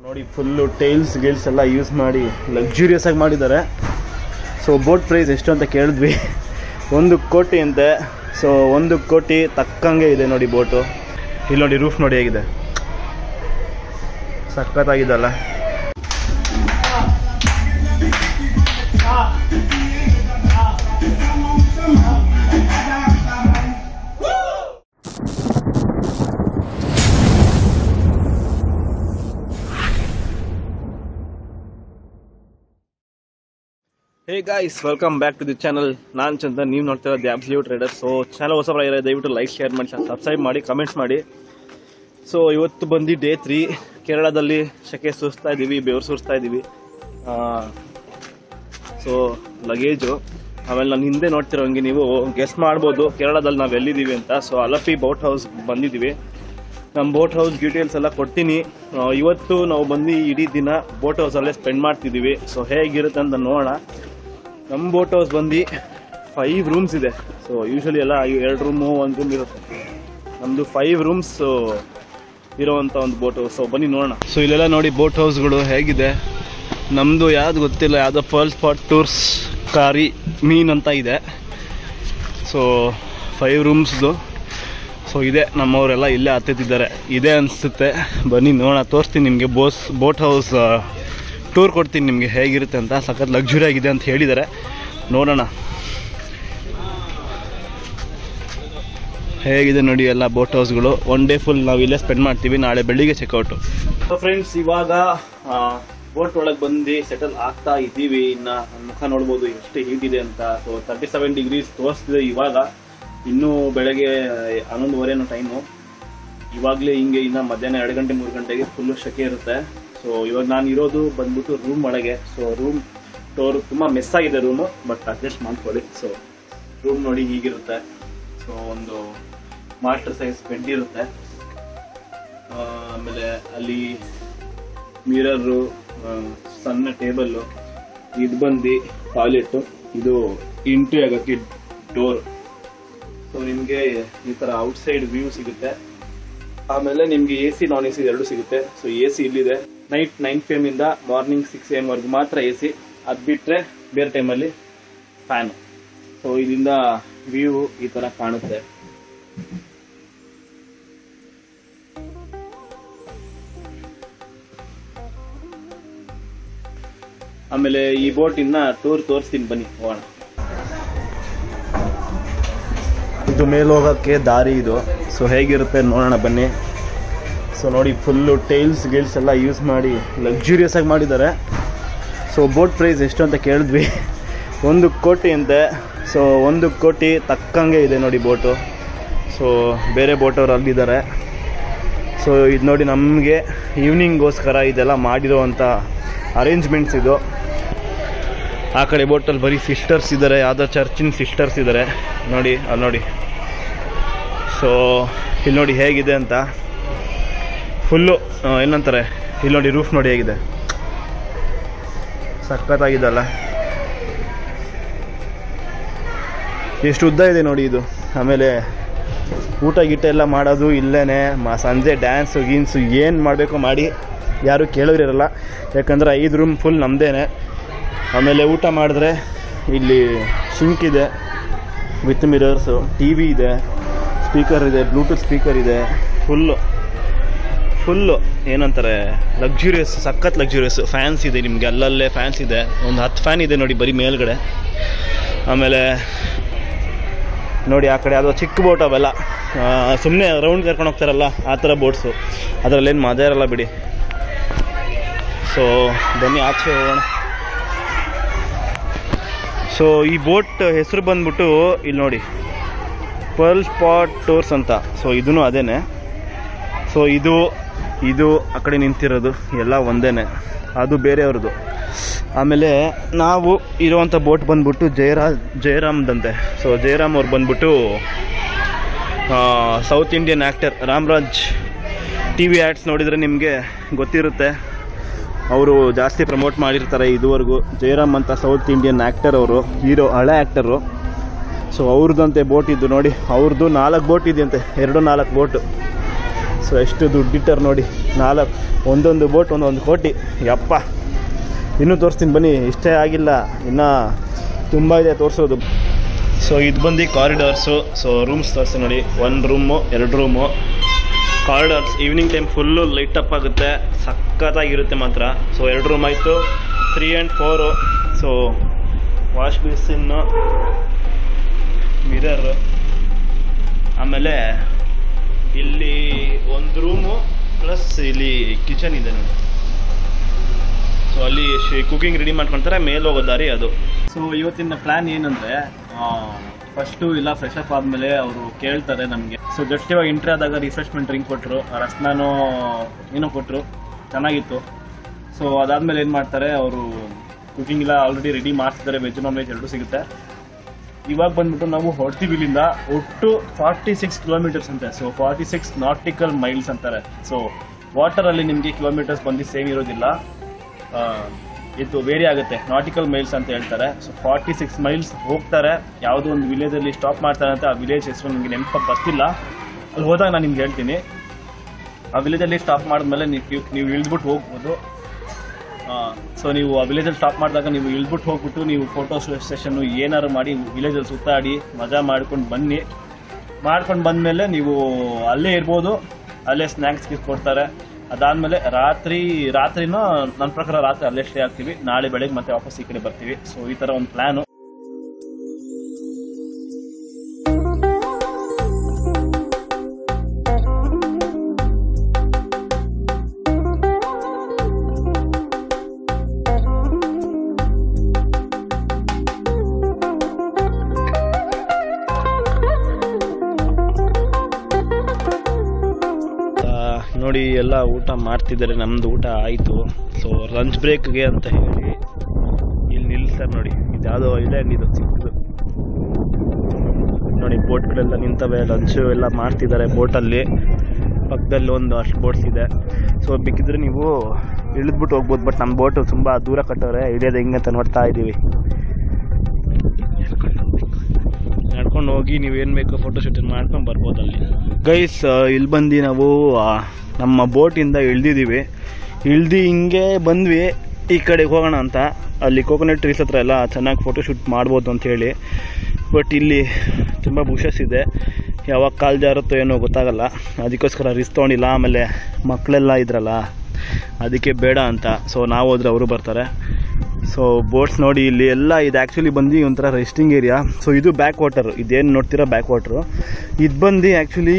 ನೋಡಿ full tiles ಗೇಲ್ಸ್ ಎಲ್ಲ ಯೂಸ್ ಮಾಡಿ ಲಕ್ಸುರಿಯಸ್ ಆಗಿ ಮಾಡಿದ್ದಾರೆ ಸೊ ಬೋಟ್ ಪ್ರೈಸ್ ಎಷ್ಟು ಅಂತ ಕೇಳಿದ್ವಿ ಒಂದು ಕೋಟಿ ಅಂತೆ ಸೊ ಒಂದು ಕೋಟಿ ತಕ್ಕಂಗೆ ಇದೆ ನೋಡಿ ಬೋಟು ಇಲ್ಲಿ ನೋಡಿ ರೂಫ್ ನೋಡಿ ಹೇಗಿದೆ ಸಖತ್ತಾಗಿದ್ದಲ್ಲ hey guys welcome back to the channel ನಾನು ಚಂದ ನೀವು ನೋಡ್ತಿರೋ the absolute trader so channel ಹೊಸ ಇರೋ ದಯವಿಟ್ಟು ಲೈಕ್ ಶೇರ್ ಮಾಡಿ ಸಬ್ಸ್ಕ್ರೈಬ್ ಮಾಡಿ ಕಮೆಂಟ್ಸ್ ಮಾಡಿ ಸೊ ಇವತ್ತು ಬಂದು ಡೇ ತ್ರೀ ಕೇರಳದಲ್ಲಿ ಸೆಕೆ ಸುರಿಸ್ತಾ ಇದ್ದೀವಿ ಬೆವರು ಸುರಿಸ್ತಾ ಇದ್ದೀವಿ ಸೊ ಲಗೇಜು ಆಮೇಲೆ ನಾನು ಹಿಂದೆ ನೋಡ್ತಿರೋ ಹಂಗೆ ನೀವು ಗೆಸ್ ಮಾಡ್ಬೋದು ಕೇರಳದಲ್ಲಿ ನಾವು ಎಲ್ಲಿದ್ದೀವಿ ಅಂತ ಸೊ ಅಲಪಿ ಬೋಟ್ ಹೌಸ್ ಬಂದಿದ್ದೀವಿ ನಮ್ಮ ಬೋಟ್ ಹೌಸ್ ಡೀಟೇಲ್ಸ್ ಎಲ್ಲ ಕೊಡ್ತೀನಿ ಆ, ಇವತ್ತು ನಾವು ಬಂದು ಇಡೀ ದಿನ ಬೋಟ್ ಹೌಸಲ್ಲೇ ಸ್ಪೆಂಡ್ ಮಾಡ್ತಿದ್ದೀವಿ ಸೊ ಹೇಗಿರುತ್ತೆ ಅಂತ ನೋಡೋಣ ನಮ್ಮ ಬೋಟ್ ಹೌಸ್ ಬಂದು ಫೈವ್ ರೂಮ್ಸ್ ಇದೆ ಸೊ ಯೂಶಲಿ ಎಲ್ಲ ಎರಡು ರೂಮು ಒಂದು ರೂಮ್ ಇರುತ್ತೆ ನಮ್ಮದು ಫೈವ್ ರೂಮ್ಸ್ ಇರೋವಂಥ ಒಂದು ಬೋಟ್ ಹೌಸ್ ಸೊ ಬನ್ನಿ ನೋಡೋಣ ಸೊ ಇಲ್ಲೆಲ್ಲ ನೋಡಿ ಬೋಟ್ ಹೌಸ್ಗಳು ಹೇಗಿದೆ ನಮ್ಮದು ಯಾವ್ದು ಗೊತ್ತಿಲ್ಲ ಯಾವುದೋ ಪರ್ಲ್ ಸ್ಪಾಟ್ ಟೂರ್ಸ್ ಕಾರಿ ಮೀನ್ ಅಂತ ಇದೆ ಸೊ ಫೈವ್ ರೂಮ್ಸ್ದು ಸೊ ಇದೆ ನಮ್ಮವರೆಲ್ಲ ಇಲ್ಲೇ ಹತ್ತಿದ್ದಾರೆ ಇದೆ ಅನಿಸುತ್ತೆ ಬನ್ನಿ ನೋಡೋಣ ತೋರಿಸ್ತೀನಿ ನಿಮಗೆ ಬೋಸ್ ಬೋಟ್ ಹೌಸ್ ಟೂರ್ ಕೊಡ್ತೀನಿ ನಿಮಗೆ ಹೇಗಿರುತ್ತೆ ಅಂತ ಸಖತ್ ಲಕ್ಸುರಿ ಆಗಿದೆ ಅಂತ ಹೇಳಿದ್ದಾರೆ ನೋಡೋಣ ಹೇಗಿದೆ ನೋಡಿ ಎಲ್ಲ ಬೋಟ್ ಹೌಸ್ಗಳು ಒನ್ ಡೇ ಫುಲ್ ನಾವು ಇಲ್ಲೇ ಸ್ಪೆಂಡ್ ಮಾಡ್ತೀವಿ ನಾಳೆ ಬೆಳಿಗ್ಗೆ ಚೆಕ್ಔಟು ಸೊ ಫ್ರೆಂಡ್ಸ್ ಇವಾಗ ಬೋಟ್ ಒಳಗೆ ಬಂದು ಸೆಟಲ್ ಆಗ್ತಾ ಇದ್ದೀವಿ ಇನ್ನು ನನ್ನ ಮುಖ ನೋಡ್ಬೋದು ಎಷ್ಟು ಹೀಟ್ ಇದೆ ಅಂತ ಸೊ ತರ್ಟಿ ಸೆವೆನ್ ಡಿಗ್ರೀಸ್ ತೋರಿಸ್ತಿದೆ ಇವಾಗ ಇನ್ನೂ ಬೆಳಗ್ಗೆ ಹನ್ನೊಂದುವರೆನೋ ಟೈಮು ಇವಾಗಲೇ ಹಿಂಗೆ ಇನ್ನು ಮಧ್ಯಾಹ್ನ ಎರಡು ಗಂಟೆ ಮೂರು ಗಂಟೆಗೆ ಫುಲ್ಲು ಶೆಕೆ ಇರುತ್ತೆ ಸೊ ಇವಾಗ ನಾನು ಇರೋದು ಬಂದ್ಬಿಟ್ಟು ರೂಮ್ ಒಳಗೆ ಸೊ ರೂಮ್ ಟೋರ್ ತುಂಬ ಮೆಸ್ ಆಗಿದೆ ರೂಮು ಬಟ್ ಅಡ್ಜಸ್ಟ್ ಮಾಡ್ಕೊಳ್ಳಿ ಸೊ ರೂಮ್ ನೋಡಿ ಹೀಗಿರುತ್ತೆ ಸೊ ಒಂದು ಮಾಸ್ಟರ್ ಸೈಜ್ ಬೆಡ್ ಇರುತ್ತೆ ಆ, ಆಮೇಲೆ ಅಲ್ಲಿ ಮಿರರು ಸಣ್ಣ ಟೇಬಲ್ಲು ಇದು ಬಂದು ಟಾಯ್ಲೆಟು ಇದು ಇಂಟ್ರಿ ಆಗೋಕ್ಕೆ ಡೋರ್ ಸೊ ನಿಮಗೆ ಈ ಥರ ಔಟ್ಸೈಡ್ ವ್ಯೂ ಸಿಗುತ್ತೆ ಆಮೇಲೆ ನಿಮಗೆ A C non A C ಎರಡು ಸಿಗುತ್ತೆ ಸೊ ಎ ಸಿ ಇಲ್ಲಿದೆ ನೈಟ್ ನೈನ್ ಪಿ ಎಮ್ ಇಂದ ಮಾರ್ನಿಂಗ್ ಸಿಕ್ಸ್ ಎಮ್ ವರೆಗೂ ಮಾತ್ರ ಎ ಸಿ ಅದು ಬಿಟ್ಟರೆ ಬೇರೆ ಟೈಮಲ್ಲಿ ಫ್ಯಾನ್ ಸೊ ಇದರಿಂದ ವ್ಯೂ ಈ ಥರ ಕಾಣುತ್ತೆ ಆಮೇಲೆ ಈ ಬೋಟ್ ಇನ್ನ ಟೂರ್ ತೋರಿಸ್ತೀನಿ ಬನ್ನಿ ಹೋಗೋಣ ಇದು ಮೇಲೆ ಹೋಗೋಕ್ಕೆ ದಾರಿ ಇದು ಸೊ ಹೇಗಿರುತ್ತೆ ನೋಡೋಣ ಬನ್ನಿ ಸೊ ನೋಡಿ ಫುಲ್ಲು ಟೈಲ್ಸ್ ಗೇಲ್ಸ್ ಎಲ್ಲ ಯೂಸ್ ಮಾಡಿ ಲಕ್ಸುರಿಯಸ್ ಆಗಿ ಮಾಡಿದ್ದಾರೆ ಸೊ ಬೋಟ್ ಪ್ರೈಸ್ ಎಷ್ಟು ಅಂತ ಕೇಳಿದ್ವಿ ಒಂದು ಕೋಟಿ ಅಂತೆ ಸೊ ಒಂದು ಕೋಟಿ ತಕ್ಕಂಗೆ ಇದೆ ನೋಡಿ ಬೋಟು ಸೊ ಬೇರೆ ಬೋಟವ್ರು ಅಲ್ಲಿದ್ದಾರೆ ಸೊ ಇದು ನೋಡಿ ನಮಗೆ ಈವ್ನಿಂಗ್ಗೋಸ್ಕರ ಇದೆಲ್ಲ ಮಾಡಿರೋವಂಥ ಅರೇಂಜ್ಮೆಂಟ್ಸ್ ಇದು ಆ ಕಡೆ ಬೋಟಲ್ಲಿ ಬರೀ ಸಿಸ್ಟರ್ಸ್ ಇದ್ದಾರೆ ಯಾವುದೋ ಚರ್ಚಿನ ಸಿಸ್ಟರ್ಸ್ ಇದ್ದಾರೆ ನೋಡಿ ಅಲ್ಲಿ ನೋಡಿ ಸೊ ಇಲ್ಲಿ ನೋಡಿ ಹೇಗಿದೆ ಅಂತ ಫುಲ್ಲು ಏನಂತಾರೆ ಇಲ್ಲಿ ನೋಡಿ ರೂಫ್ ನೋಡಿ ಹೇಗಿದೆ ಸಖತ್ತಾಗಿದಲ್ಲ ಎಷ್ಟು ಉದ್ದ ಇದೆ ನೋಡಿ ಇದು ಆಮೇಲೆ ಊಟ ಗೀಟ ಎಲ್ಲ ಮಾಡೋದು ಇಲ್ಲೇನೆ ಮ ಸಂಜೆ ಡ್ಯಾನ್ಸು ಗೀನ್ಸು ಏನು ಮಾಡಬೇಕು ಮಾಡಿ ಯಾರು ಕೇಳೋರಿರಲ್ಲ ಯಾಕಂದರೆ ಐದು ರೂಮ್ ಫುಲ್ ನಮ್ಮದೇನೆ ಆಮೇಲೆ ಊಟ ಮಾಡಿದ್ರೆ ಇಲ್ಲಿ ಸಿಂಕ್ ಇದೆ ವಿತ್ ಮಿರರ್ಸು ಟಿ ವಿ ಇದೆ ಸ್ಪೀಕರ್ ಇದೆ ಬ್ಲೂಟೂತ್ ಸ್ಪೀಕರ್ ಇದೆ ಫುಲ್ಲು ಫುಲ್ಲು ಏನಂತಾರೆ ಲಕ್ಸುರಿಯಸ್ ಸಖತ್ ಲಕ್ಸುರಿಯಸ್ ಫ್ಯಾನ್ಸ್ ಇದೆ ನಿಮಗೆ ಅಲ್ಲಲ್ಲೇ ಫ್ಯಾನ್ಸ್ ಇದೆ ಒಂದು ಹತ್ತು ಫ್ಯಾನ್ ಇದೆ ನೋಡಿ ಬರೀ ಮೇಲ್ಗಡೆ ಆಮೇಲೆ ನೋಡಿ ಆ ಕಡೆ ಯಾವುದೋ ಚಿಕ್ಕ ಬೋಟ್ ಅವೆಲ್ಲ ಸುಮ್ಮನೆ ರೌಂಡ್ ಕರ್ಕೊಂಡು ಹೋಗ್ತಾರಲ್ಲ ಆ ಥರ ಬೋಟ್ಸು ಅದರಲ್ಲೇನು ಮಜಾ ಇರಲ್ಲ ಬಿಡಿ ಸೊ ಬನ್ನಿ ಆಚೆ ಹೋಗೋಣ ಸೊ ಈ ಬೋಟ್ ಹೆಸರು ಬಂದ್ಬಿಟ್ಟು ಇಲ್ಲಿ ನೋಡಿ ಪರ್ಲ್ ಸ್ಪಾಟ್ ಟೂರ್ಸ್ ಅಂತ ಸೊ ಇದೂ ಅದೇನೆ ಸೊ ಇದು ಇದು ಆ ಕಡೆ ನಿಂತಿರೋದು ಎಲ್ಲ ಒಂದೇನೆ ಅದು ಬೇರೆಯವ್ರದ್ದು ಆಮೇಲೆ ನಾವು ಇರುವಂಥ ಬೋಟ್ ಬಂದ್ಬಿಟ್ಟು ಜಯರಾ ಜಯರಾಮ್ದಂತೆ ಸೊ ಜಯರಾಮ್ ಅವ್ರು ಬಂದ್ಬಿಟ್ಟು South Indian actor Ramraj T V ads ನೋಡಿದರೆ ನಿಮಗೆ ಗೊತ್ತಿರುತ್ತೆ ಅವರು ಜಾಸ್ತಿ ಪ್ರಮೋಟ್ ಮಾಡಿರ್ತಾರೆ ಇದುವರೆಗೂ ಜಯರಾಮ್ ಅಂತ ಸೌತ್ ಇಂಡಿಯನ್ ಆ್ಯಕ್ಟರ್ ಅವರು ಹೀರೋ ಹಳೆ ಆ್ಯಕ್ಟರು ಸೊ ಅವ್ರದ್ದಂತೆ ಬೋಟ್ ಇದ್ದು ನೋಡಿ ಅವ್ರದ್ದು ನಾಲ್ಕು ಬೋಟ್ ಇದೆಯಂತೆ ಎರಡು ನಾಲ್ಕು ಬೋಟು ಸೊ ಎಷ್ಟು ದುಡ್ಡಿಟ್ಟಾರೆ ನೋಡಿ ನಾಲ್ಕು ಒಂದೊಂದು ಬೋಟ್ ಒಂದೊಂದು ಕೋಟಿ ಯಪ್ಪ ಇನ್ನೂ ತೋರಿಸ್ತೀನಿ ಬನ್ನಿ ಇಷ್ಟೇ ಆಗಿಲ್ಲ ಇನ್ನೂ ತುಂಬ ಇದೆ ತೋರಿಸೋದು ಸೊ ಇದು ಬಂದು ಕಾರಿಡಾರ್ಸು ಸೊ ರೂಮ್ಸ್ ತೋರಿಸಿ ನೋಡಿ ಒಂದು ರೂಮು ಎರಡು room corridors evening time full light up ಆಗುತ್ತೆ ಸಖತ್ತಾಗಿರುತ್ತೆ ಮಾತ್ರ ಸೊ ಎರಡು ರೂಮ್ ಆಯಿತು three and four so wash basin mirror ಆಮೇಲೆ ಇಲ್ಲಿ ಒಂದು ರೂಮು ಪ್ಲಸ್ ಇಲ್ಲಿ ಕಿಚನ್ ಇದೆ ನೋಡಿ ಸೊ ಅಲ್ಲಿ ಕುಕಿಂಗ್ ರೆಡಿ ಮಾಡ್ಕೊಳ್ತಾರೆ ಮೇಲೆ ಹೋಗೋ ದಾರಿ ಅದು ಸೊ ಇವತ್ತಿನ ಪ್ಲ್ಯಾನ್ ಏನಂದರೆ ಫಸ್ಟು ಇಲ್ಲ ಫ್ರೆಶ್ ಅಪ್ ಆದಮೇಲೆ ಅವರು ಕೇಳ್ತಾರೆ ನಮಗೆ ಸೊ ಜಸ್ಟ್ ಇವಾಗ ಎಂಟ್ರಿ ಆದಾಗ ರಿಫ್ರೆಶ್ಮೆಂಟ್ ಡ್ರಿಂಕ್ ಕೊಟ್ಟರು ರಸ್ನಾನು ಏನೋ ಕೊಟ್ಟರು ಚೆನ್ನಾಗಿತ್ತು ಸೊ ಅದಾದಮೇಲೆ ಏನು ಮಾಡ್ತಾರೆ ಅವರು ಕುಕಿಂಗ್ ಎಲ್ಲ ಆಲ್ರೆಡಿ ರೆಡಿ ಮಾಡ್ತಿದ್ದಾರೆ ವೆಜ್ ನಾನ್ ವೆಜ್ ಎರಡೂ ಸಿಗುತ್ತೆ ಇವಾಗ ಬಂದ್ಬಿಟ್ಟು ನಾವು ಹೊಡ್ತೀವಿ ಇಲ್ಲಿಂದ ಒಟ್ಟು ಫಾರ್ಟಿ ಸಿಕ್ಸ್ ಕಿಲೋಮೀಟರ್ಸ್ ಅಂತೆ so forty six nautical miles ಅಂತಾರೆ ಸೊ ವಾಟರಲ್ಲಿ ನಿಮಗೆ ಕಿಲೋಮೀಟರ್ಸ್ ಬಂದು ಸೇಮ್ ಇರೋದಿಲ್ಲ ಆ, ಇದು ವೇರಿ ಆಗುತ್ತೆ ನಾಟಿಕಲ್ ಮೈಲ್ಸ್ ಅಂತ ಹೇಳ್ತಾರೆ ಸೊ ಫಾರ್ಟಿ ಸಿಕ್ಸ್ ಮೈಲ್ಸ್ ಹೋಗ್ತಾರೆ ಯಾವುದೋ ಒಂದು ವಿಲೇಜಲ್ಲಿ ಸ್ಟಾಪ್ ಮಾಡ್ತಾರೆ ಅಂತ ಆ ವಿಲೇಜ್ ಹೆಸರು ನಿಮಗೆ ನೆನಪಾಗಿ ಬರ್ತಿಲ್ಲ ಅಲ್ಲಿ ಹೋದಾಗ ನಾನು ನಿಮ್ಗೆ ಹೇಳ್ತೀನಿ ಆ ವಿಲೇಜಲ್ಲಿ ಸ್ಟಾಪ್ ಮಾಡಿದ್ಮೇಲೆ ನೀವು ನೀವು ಇಳಿದ್ಬಿಟ್ಟು ಹೋಗ್ಬೋದು ಸೊ ನೀವು ಆ ವಿಲೇಜಲ್ಲಿ ಸ್ಟಾಪ್ ಮಾಡಿದಾಗ ನೀವು ಇಳ್ಬಿಟ್ಟು ಹೋಗ್ಬಿಟ್ಟು ನೀವು ಫೋಟೋ ಸೆಷನ್ನು ಏನಾದ್ರು ಮಾಡಿ ವಿಲೇಜಲ್ಲಿ ಸುತ್ತಾಡಿ ಮಜಾ ಮಾಡ್ಕೊಂಡು ಬನ್ನಿ ಮಾಡ್ಕೊಂಡು ಬಂದಮೇಲೆ ನೀವು ಅಲ್ಲೇ ಇರ್ಬೋದು ಅಲ್ಲೇ ಸ್ನ್ಯಾಕ್ಸ್ ಕೊಡ್ತಾರೆ ಅದಾದಮೇಲೆ ರಾತ್ರಿ ರಾತ್ರಿನೂ ನನ್ನ ಪ್ರಕಾರ ರಾತ್ರಿ ಅಲ್ಲೇ ಸ್ಟೇ ಆಗ್ತೀವಿ ನಾಳೆ ಬೆಳಗ್ಗೆ ಮತ್ತೆ ವಾಪಸ್ ಈ ಕಡೆ ಬರ್ತೀವಿ ಸೊ ಈ ಥರ ಒಂದು ಪ್ಲ್ಯಾನು ಆ, ನೋಡಿ ಎಲ್ಲ ಊಟ ಮಾಡ್ತಿದ್ದಾರೆ ನಮ್ಮದು ಊಟ ಆಯಿತು ಸೊ ಲಂಚ್ ಬ್ರೇಕ್ಗೆ ಅಂತ ಹೇಳಿ ಇಲ್ಲಿ ನಿಲ್ಲಿಸ್ತಾರೆ ನೋಡಿ ಇದು ಯಾವುದೋ ಐಲ್ಯಾಂಡ್ ಇದು ಚಿಕ್ಕದು ನೋಡಿ ಬೋಟ್ಗಳೆಲ್ಲ ನಿಂತವೆ ಲಂಚು ಎಲ್ಲ ಮಾಡ್ತಿದ್ದಾರೆ ಬೋಟಲ್ಲಿ ಪಕ್ಕದಲ್ಲಿ ಒಂದು ಅಷ್ಟು ಬೋಟ್ಸ್ ಇದೆ ಸೊ ಬೇಕಿದ್ರೆ ನೀವು ಇಳಿದ್ಬಿಟ್ಟು ಹೋಗ್ಬೋದು ಬಟ್ ನಮ್ಮ ಬೋಟು ತುಂಬ ದೂರ ಕಟ್ಟವ್ರೆ ಇಳಿಯೋದು ಹೆಂಗೆ ಅಂತ ನೋಡ್ತಾ ಇದ್ದೀವಿ ನಡ್ಕೊಂಡು ಹೋಗಿ ನೀವೇನು ಬೇಕೋ ಫೋಟೋ ಶೂಟಿಂಗ್ ಮಾಡ್ಕೊಂಡು ಬರ್ಬೋದು ಅಲ್ಲಿ ಗೈಸ್ ಇಲ್ಲಿ ಬಂದು ನಾವು ಆ, ನಮ್ಮ ಬೋಟಿಂದ ಇಳ್ದಿದ್ದೀವಿ ಇಳ್ದು ಹಿಂಗೆ ಬಂದ್ವಿ ಈ ಕಡೆಗೆ ಹೋಗೋಣ ಅಂತ ಅಲ್ಲಿ ಕೋಕೋನಟ್ ಟ್ರೀಸ್ ಹತ್ರ ಎಲ್ಲ ಚೆನ್ನಾಗಿ ಫೋಟೋ ಶೂಟ್ ಮಾಡ್ಬೋದು ಅಂತ ಹೇಳಿ ಬಟ್ ಇಲ್ಲಿ ತುಂಬ ಬುಷಸ್ ಇದೆ ಯಾವಾಗ ಕಾಲು ಜಾರುತ್ತೋ ಏನೋ ಗೊತ್ತಾಗಲ್ಲ ಅದಕ್ಕೋಸ್ಕರ ರಿಸ್ಕ್ ತೊಗೊಂಡಿಲ್ಲ ಆಮೇಲೆ ಮಕ್ಕಳೆಲ್ಲ ಇದ್ರಲ್ಲ ಅದಕ್ಕೆ ಬೇಡ ಅಂತ ಸೊ ನಾವು ಹೋದ್ರೆ ಅವರು ಬರ್ತಾರೆ ಸೊ ಬೋಟ್ಸ್ ನೋಡಿ ಇಲ್ಲಿ ಎಲ್ಲ ಇದು ಆ್ಯಕ್ಚುಲಿ ಬಂದು ಒಂಥರ ರೆಸ್ಟಿಂಗ್ ಏರಿಯಾ ಸೊ ಇದು ಬ್ಯಾಕ್ ವಾಟರ್ ಇದೇನು ನೋಡ್ತೀರಾ ಬ್ಯಾಕ್ ವಾಟ್ರು ಇದು ಬಂದು ಆ್ಯಕ್ಚುಲಿ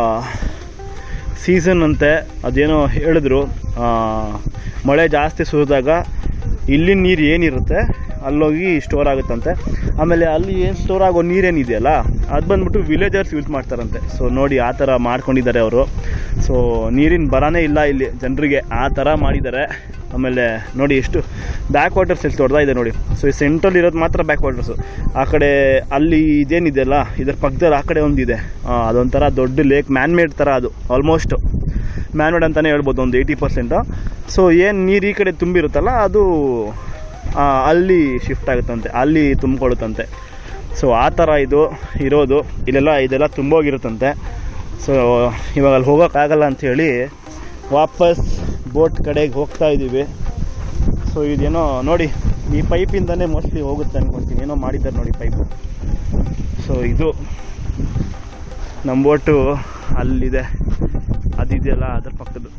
ಸೀಸನ್ ಅಂತೆ ಅದೇನೋ ಹೇಳಿದ್ರು ಆ, ಮಳೆ ಜಾಸ್ತಿ ಸುರಿದಾಗ ಇಲ್ಲಿ ನೀರು ಏನಿರುತ್ತೆ ಅಲ್ಲೋಗಿ ಸ್ಟೋರ್ ಆಗುತ್ತಂತೆ ಆಮೇಲೆ ಅಲ್ಲಿ ಏನು ಸ್ಟೋರ್ ಆಗೋ ನೀರೇನಿದೆಯಲ್ಲ ಅದು ಬಂದ್ಬಿಟ್ಟು ವಿಲೇಜರ್ಸ್ ಯೂಸ್ ಮಾಡ್ತಾರಂತೆ ಸೊ ನೋಡಿ ಆ ಥರ ಮಾಡ್ಕೊಂಡಿದ್ದಾರೆ ಅವರು ಸೊ ನೀರಿನ ಬರನೇ ಇಲ್ಲ ಇಲ್ಲಿ ಜನರಿಗೆ ಆ ಥರ ಮಾಡಿದ್ದಾರೆ ಆಮೇಲೆ ನೋಡಿ ಎಷ್ಟು ಬ್ಯಾಕ್ ವಾಟರ್ಸ್ ಎಷ್ಟು ದೊಡ್ಡದ ಇದೆ ನೋಡಿ ಸೊ ಈ ಸೆಂಟ್ರಲ್ ಇರೋದು ಮಾತ್ರ ಬ್ಯಾಕ್ ವಾಟರ್ಸು ಆ ಕಡೆ ಅಲ್ಲಿ ಇದೇನಿದೆಯಲ್ಲ ಇದರ ಪಕ್ಕದಲ್ಲಿ ಆ ಕಡೆ ಒಂದಿದೆ ಆ, ಅದೊಂಥರ ದೊಡ್ಡ ಲೇಕ್ ಮ್ಯಾನ್ ಮೇಡ್ ಥರ ಅದು ಆಲ್ಮೋಸ್ಟ್ ಮ್ಯಾನ್ ಮೇಡ್ ಅಂತಲೇ ಹೇಳ್ಬೋದು ಒಂದು ಏಯ್ಟಿ ಪರ್ಸೆಂಟು ಸೊ ಏನು ನೀರು ಈ ಕಡೆ ತುಂಬಿರುತ್ತಲ್ಲ ಅದು ಆ, ಅಲ್ಲಿ ಶಿಫ್ಟ್ ಆಗುತ್ತಂತೆ ಅಲ್ಲಿ ತುಂಬಿಕೊಳ್ಳುತ್ತಂತೆ ಸೊ ಆ ಥರ ಇದು ಇರೋದು ಇಲ್ಲೆಲ್ಲ ಇದೆಲ್ಲ ತುಂಬೋಗಿರುತ್ತಂತೆ ಸೊ ಇವಾಗ ಅಲ್ಲಿ ಹೋಗೋಕ್ಕಾಗಲ್ಲ ಅಂಥೇಳಿ ವಾಪಸ್ ಬೋಟ್ ಕಡೆಗೆ ಹೋಗ್ತಾ ಇದ್ದೀವಿ ಸೊ ಇದೇನೋ ನೋಡಿ ಈ ಪೈಪಿಂದನೇ ಮೋಸ್ಟ್ಲಿ ಹೋಗುತ್ತೆ ಅನ್ಕೊಳ್ತೀನಿ ಏನೋ ಮಾಡಿದ್ದಾರೆ ನೋಡಿ ಪೈಪು ಸೊ ಇದು ನಮ್ಮ ಬೋಟು ಅಲ್ಲಿದೆ ಅದಿದೆಯಲ್ಲ ಅದ್ರ ಪಕ್ಕದ್ದು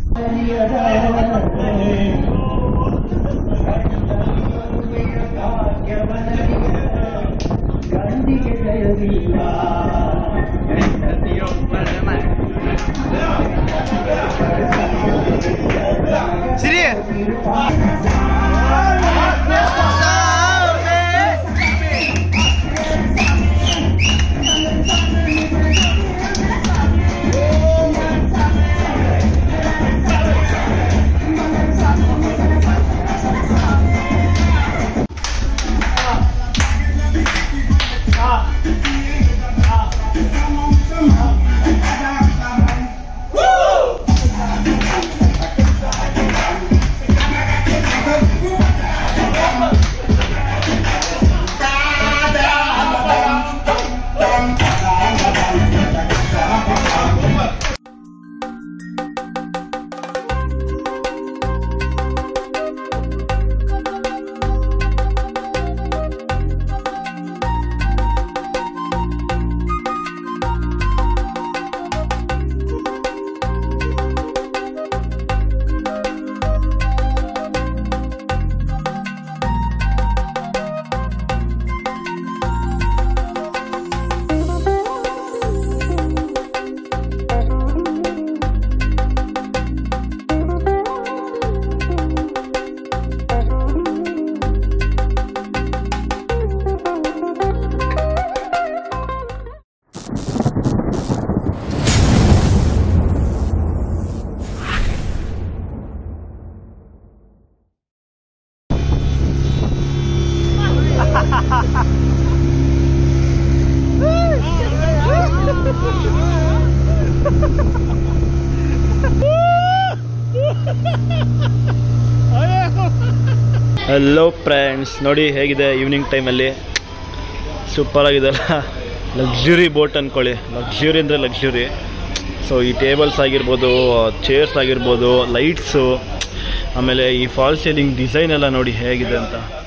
ಹಲೋ ಫ್ರೆಂಡ್ಸ್ ನೋಡಿ ಹೇಗಿದೆ ಈವ್ನಿಂಗ್ ಟೈಮಲ್ಲಿ ಸೂಪರ್ ಆಗಿದೆಲ್ಲ ಲಕ್ಸುರಿ ಬೋಟ್ ಅಂದ್ಕೊಳ್ಳಿ ಲಕ್ಸುರಿ ಅಂದರೆ ಲಕ್ಸುರಿ ಸೊ ಈ ಟೇಬಲ್ಸ್ ಆಗಿರ್ಬೋದು ಚೇರ್ಸ್ ಆಗಿರ್ಬೋದು ಲೈಟ್ಸು ಆಮೇಲೆ ಈ ಫಾಲ್ ಸೀಲಿಂಗ್ ಡಿಸೈನ್ ಎಲ್ಲ ನೋಡಿ ಹೇಗಿದೆ ಅಂತ